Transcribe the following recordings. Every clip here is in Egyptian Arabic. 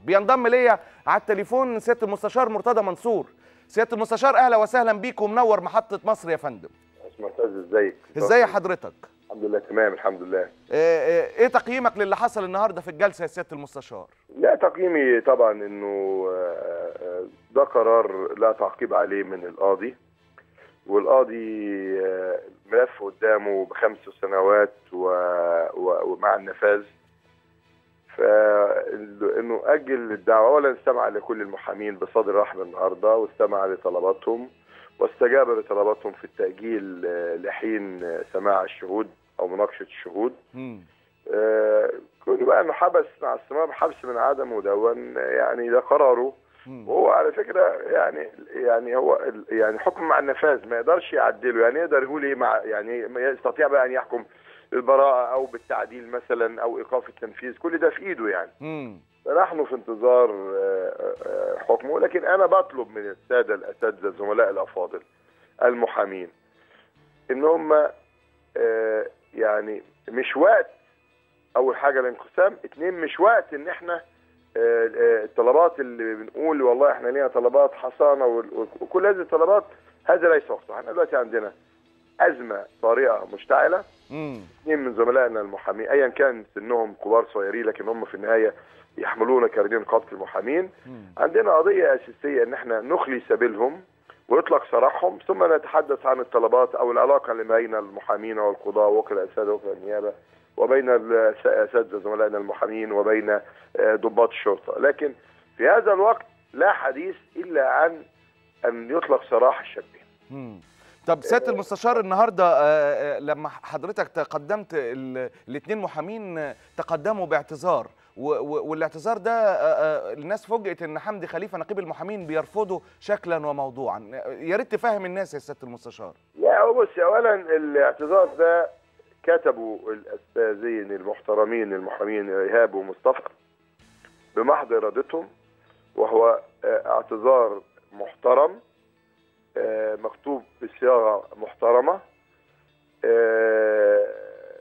بينضم ليا على التليفون سياده المستشار مرتضى منصور سياده المستشار اهلا وسهلا بيك ومنور محطه مصر يا فندم اسمع معتز ازيك ازاي حضرتك الحمد لله تمام الحمد لله آه، آه، ايه تقييمك للي حصل النهارده في الجلسه يا سياده المستشار لا تقييمي طبعا انه آه، آه، ده قرار لا تعقيب عليه من القاضي والقاضي آه، ملف قدامه بخمس سنوات و- و- ومع النفاذ فانه اجل الدعوه اولا استمع لكل المحامين بصدر رحب النهارده واستمع لطلباتهم واستجاب لطلباتهم في التاجيل آه، لحين آه، سماع الشهود او مناقشه الشهود مم. آه، كون بقى انه حبس مع استمرار حبس من عدم ودون آه، يعني ده قراره مم. وهو على فكره يعني يعني هو ال- يعني حكم مع النفاذ ما يقدرش يعدله يعني يقدر يقول ايه مع يعني ما يستطيع بقى ان يحكم بالبراءه او بالتعديل مثلا او ايقاف التنفيذ كل ده في ايده يعني مم. فنحن في انتظار آه، آه، حكمه لكن انا بطلب من الساده الاساتذه الزملاء الافاضل المحامين ان هم آه، يعني مش وقت اول حاجه الانقسام اتنين مش وقت ان احنا آه، آه، الطلبات اللي بنقول والله احنا لينا طلبات حصانه وال- وكل هذه الطلبات هذا ليس وقته احنا دلوقتي عندنا ازمه طارئه مشتعله مم. اثنين من زملائنا المحامين ايا كان سنهم كبار صغيرين لكن هم في النهايه يحملون كارنيه نقابه المحامين مم. عندنا قضيه اساسيه ان احنا نخلي سبيلهم ويطلق سراحهم ثم نتحدث عن الطلبات او العلاقه اللي بين المحامين والقضاه وكلاء الساده وكلاء النيابه وبين الاساتذه زملائنا المحامين وبين آه، ضباط الشرطه لكن في هذا الوقت لا حديث الا عن ان يطلق سراح الشابين مم. طب سياده المستشار النهارده آه، آه، لما حضرتك تقدمت الاثنين محامين آه، تقدموا باعتذار و- و- والاعتذار ده آه، آه، الناس فوجئت ان حمدي خليفه نقيب المحامين بيرفضه شكلا وموضوعا يا ريت تفهم الناس يا سياده المستشار لا هو بص اولا الاعتذار ده كتبوا الاستاذين المحترمين المحامين ايهاب ومصطفى بمحض ارادتهم وهو آه، اعتذار محترم آه، مكتوب بصياغه محترمه آه،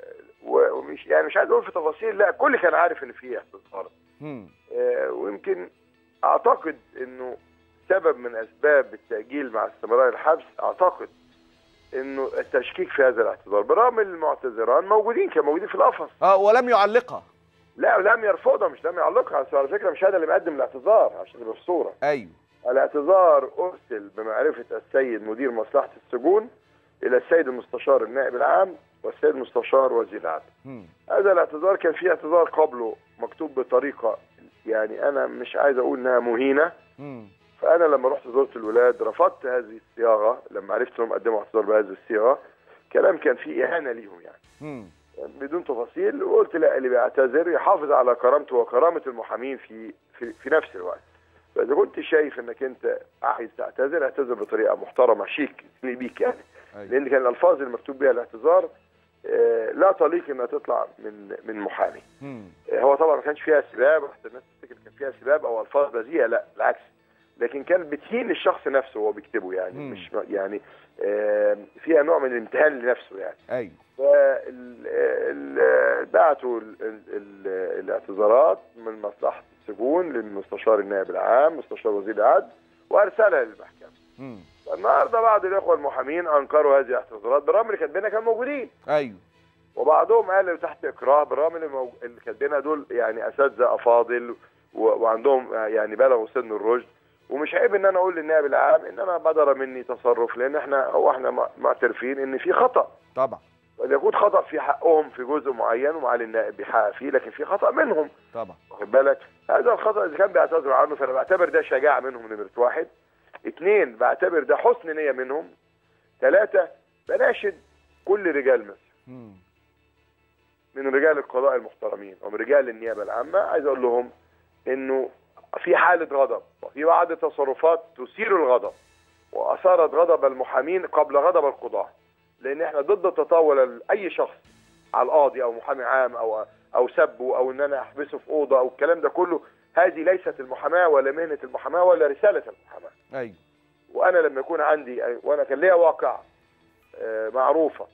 و- ومش يعني مش عايز اقول في تفاصيل لا الكل كان عارف ان في اعتذار مم. آه، ويمكن اعتقد انه سبب من اسباب التاجيل مع استمرار الحبس اعتقد انه التشكيك في هذا الاعتذار برغم المعتذران موجودين كانوا موجودين في القفص اه ولم يعلقها لا لم يرفضها مش لم يعلقها أصل على فكره مش هذا اللي مقدم الاعتذار عشان يبقى في الصوره ايوه الاعتذار ارسل بمعرفه السيد مدير مصلحه السجون الى السيد المستشار النائب العام والسيد المستشار وزير العدل مم. هذا الاعتذار كان فيه اعتذار قبله مكتوب بطريقه يعني انا مش عايز اقول انها مهينه مم. فانا لما رحت زرت الولاد رفضت هذه الصياغه لما عرفت انهم قدموا اعتذار بهذه الصياغه كلام كان فيه اهانه ليهم يعني مم. بدون تفاصيل وقلت لا اللي بيعتذر يحافظ على كرامته وكرامه المحامين في في, في نفس الوقت فاذا كنت شايف انك انت عايز تعتذر اعتذر بطريقه محترمه شيك تليق بيك يعني أيوة. لان كان الالفاظ المكتوب بها الاعتذار آه، لا تليق انها تطلع من من محامي مم. آه، هو طبعا ما كانش فيها سباب حتى الناس تفتكر كان فيها سباب او الفاظ بذيئه لا بالعكس لكن كان بتهين الشخص نفسه وهو بيكتبه يعني مم. مش يعني آه، فيها نوع من الامتهان لنفسه يعني ايوه فال- ال- بعتوا ال- ال- ال- الاعتذارات من مصلحه السجون للمستشار النائب العام مستشار وزير العدل وارسلها للمحكمه مم. النهارده بعض الاخوه المحامين انكروا هذه الاعتذارات بالرغم اللي كاتبينها كانوا موجودين ايوه وبعضهم قال تحت اكراه بالرغم اللي, مو... اللي كاتبينها دول يعني اساتذه افاضل و... وعندهم يعني بلغوا سن الرشد ومش عيب ان انا اقول للنائب العام ان انا بدر مني تصرف لان احنا هو احنا م- معترفين ان في خطا طبعا قد يكون خطا في حقهم في جزء معين ومعالي النائب بيحقق فيه لكن في خطا منهم طبعا واخد بالك هذا الخطا اذا كان بيعتذروا عنه فانا بعتبر ده شجاعه منهم نمره واحد اثنين بعتبر ده حسن نيه منهم ثلاثه بناشد كل رجال مصر مم. من رجال القضاء المحترمين ومن رجال النيابه العامه عايز اقول لهم انه في حاله غضب وفي بعض التصرفات تثير الغضب واثارت غضب المحامين قبل غضب القضاه لان احنا ضد تطاول اي شخص على القاضي او محامي عام او او سبه او ان انا احبسه في اوضه او الكلام ده كله هذه ليست المحاماه ولا مهنه المحاماه ولا رساله المحاماه ايوه وانا لما يكون عندي وانا كان ليا واقع آه، معروفه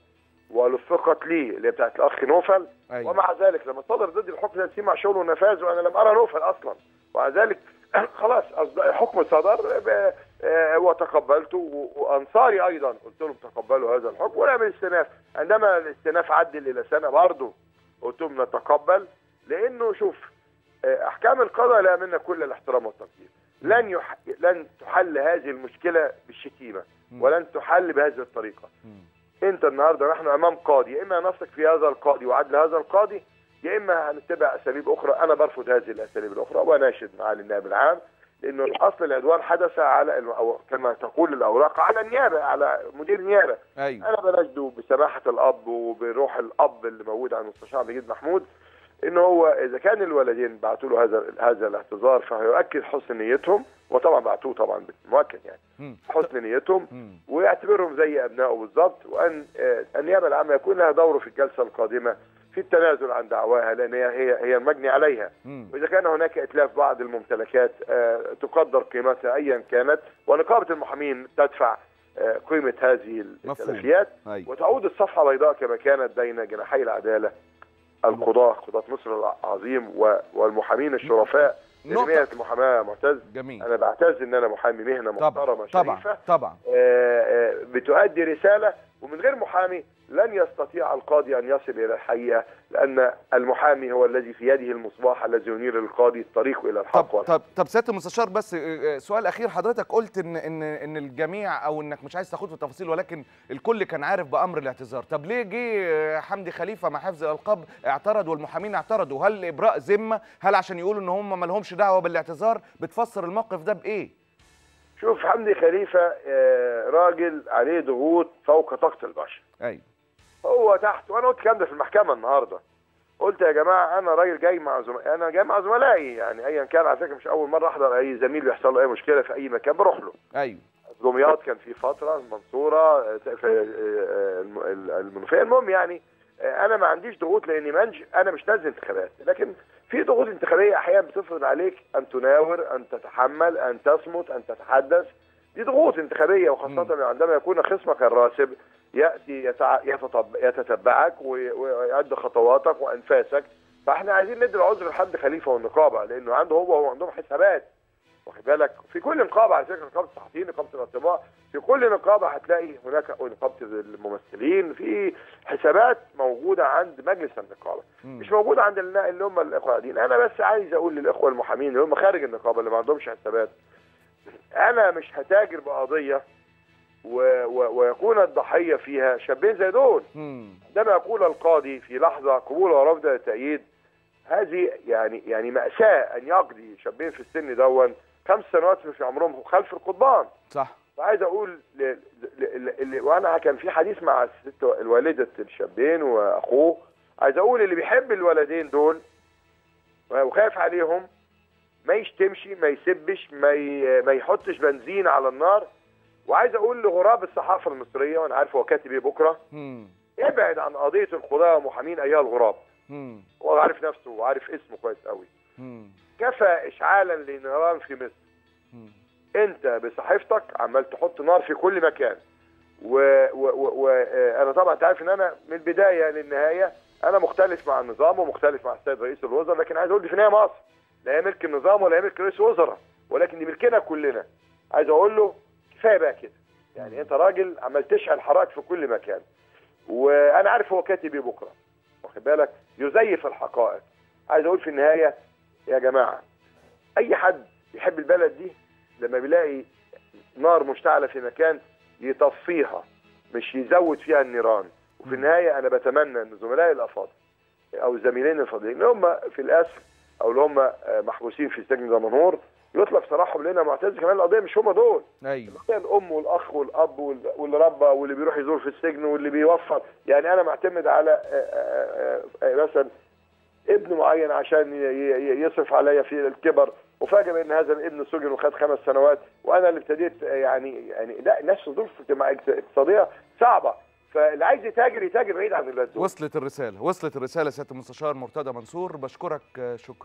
ولفقت لي اللي هي بتاعت الاخ نوفل ايوه ومع ذلك لما صدر ضد الحكم ده مع شغل ونفاذ وانا لم ارى نوفل اصلا ومع ذلك خلاص أصد- الحكم صدر ب- آه، وتقبلته و- وانصاري ايضا قلت لهم تقبلوا هذا الحكم ونعمل استئناف عندما الاستئناف عدل الى سنه برضه قلت لهم نتقبل لانه شوف آه، احكام القضاء لها منا كل الاحترام والتقدير لن يح... لن تحل هذه المشكله بالشتيمه مم. ولن تحل بهذه الطريقه مم. انت النهارده نحن امام قاضي يا اما نثق في هذا القاضي وعدل هذا القاضي يا اما هنتبع اساليب اخرى انا برفض هذه الاساليب الاخرى واناشد معالي النائب العام لانه الاصل العدوان حدث على الم- أو كما تقول الاوراق على النيابه على مدير النيابه ايوه انا بناشده بسماحه الاب وبروح الاب اللي موجود عند المستشار مجيد محمود ان هو اذا كان الولدين بعتوا له هذا هذا الاعتذار فهيؤكد حسن نيتهم وطبعا بعتوه طبعا مؤكد يعني مم. حسن نيتهم مم. ويعتبرهم زي ابنائه بالضبط وان آه، النيابه العامه يكون لها دور في الجلسه القادمه في التنازل عن دعواها لان هي هي هي المجني عليها مم. واذا كان هناك اتلاف بعض الممتلكات آه، تقدر قيمتها ايا كانت ونقابه المحامين تدفع آه، قيمه هذه مفهوم. التلفيات ايوه وتعود الصفحه بيضاء كما كانت بين جناحي العداله القضاه قضاه مصر العظيم و- والمحامين الشرفاء نقطة لمهنه المحاماه معتز جميل انا بعتز ان انا محامي مهنه طبعا محترمه طبعا شريفه طبعا آه، آه، بتؤدي رسالة ومن غير محامي لن يستطيع القاضي أن يصل إلى الحقيقة لأن المحامي هو الذي في يده المصباح الذي ينير للقاضي الطريق إلى الحق طب والحق طب طب سياده المستشار بس آه، آه، سؤال اخير حضرتك قلت ان ان ان الجميع او انك مش عايز تاخد في التفاصيل ولكن الكل كان عارف بامر الاعتذار طب ليه جه آه، حمدي خليفه مع حفظ الالقاب اعترض والمحامين اعترضوا هل ابراء ذمه هل عشان يقولوا ان هم ما لهمش دعوه بالاعتذار بتفسر الموقف ده بايه شوف حمدي خليفة آه، راجل عليه ضغوط فوق طاقة البشر ايوه هو تحت وأنا قلت الكلام ده في المحكمة النهاردة قلت يا جماعة أنا راجل جاي مع زم... أنا جاي مع زملائي يعني أيا كان على فكرة مش أول مرة أحضر أي زميل بيحصل له أي مشكلة في أي مكان بروح له ايوه دمياط كان في فتره المنصوره آه، في آه، الم- ال- المنوفيه المهم يعني آه، انا ما عنديش ضغوط لاني منج انا مش نازل انتخابات لكن في ضغوط انتخابيه احيانا بتفرض عليك ان تناور ان تتحمل ان تصمت ان تتحدث دي ضغوط انتخابيه وخاصه عندما يكون خصمك الراسب ياتي يتع... يتطب... يتتبعك وي- ويعد خطواتك وانفاسك فاحنا عايزين ندي العذر لحد خليفه والنقابه لانه عنده هو هو عندهم حسابات واخد بالك في كل نقابه على فكره نقابه الصحفيين نقابه الاطباء في كل نقابه هتلاقي هناك نقابه الممثلين في حسابات موجوده عند مجلس النقابه مم. مش موجوده عند النا- اللي هم الاخوه القاعدين انا بس عايز اقول للاخوه المحامين اللي هم خارج النقابه اللي ما عندهمش حسابات انا مش هتاجر بقضيه و... و... ويكون الضحيه فيها شابين زي دول مم. عندما يقول القاضي في لحظه قبول ورفض التأييد هذه يعني يعني مأساة أن يقضي شابين في السن دون خمس سنوات في عمرهم خلف القضبان صح وعايز أقول ل... ل... ل... ل... وأنا كان في حديث مع الست الوالدة الشابين وأخوه عايز أقول اللي بيحب الولدين دول وخايف عليهم ما يشتمش ما يسبش ما ي... ما يحطش بنزين على النار وعايز أقول لغراب الصحافة المصرية وأنا عارف هو كاتب إيه بكرة مم. ابعد عن قضية القضاة والمحامين أيها الغراب مم. هو عارف نفسه وعارف اسمه كويس قوي مم. كفى اشعالا لنيران في مصر مم. انت بصحيفتك عمال تحط نار في كل مكان وانا و... و... و... آه، أنا طبعا انت عارف ان انا من البدايه للنهايه انا مختلف مع النظام ومختلف مع السيد رئيس الوزراء لكن عايز اقول دي في النهايه مصر لا هي ملك النظام ولا هي ملك رئيس وزراء ولكن دي ملكنا كلنا عايز اقول له كفايه بقى كده يعني انت راجل عمال تشعل حرائق في كل مكان وانا عارف هو كاتب ايه بكره واخد بالك يزيف الحقائق عايز اقول في النهايه يا جماعه اي حد يحب البلد دي لما بيلاقي نار مشتعله في مكان يطفيها مش يزود فيها النيران وفي النهايه انا بتمنى ان زملائي الافاضل او زميلين الفاضلين اللي هم في الاسر او اللي هم آه، محبوسين في سجن دمنهور يطلق سراحهم لنا معتز كمان القضيه مش هم دول ايوه القضيه الام والاخ والاب وال- واللي ربى واللي بيروح يزور في السجن واللي بيوفر يعني انا معتمد على آه، آه، آه، مثلا ابن معين عشان ي- ي- يصرف عليا في الكبر وفاجئ بان هذا الابن سجن وخد خمس سنوات وانا اللي ابتديت آه، يعني يعني لا الناس في ظروف اجتماع- اقتصاديه صعبه فاللي عايز يتاجر يتاجر بعيد عن البلد دول وصلت الرساله وصلت الرساله سياده المستشار مرتضى منصور بشكرك آه، شكرا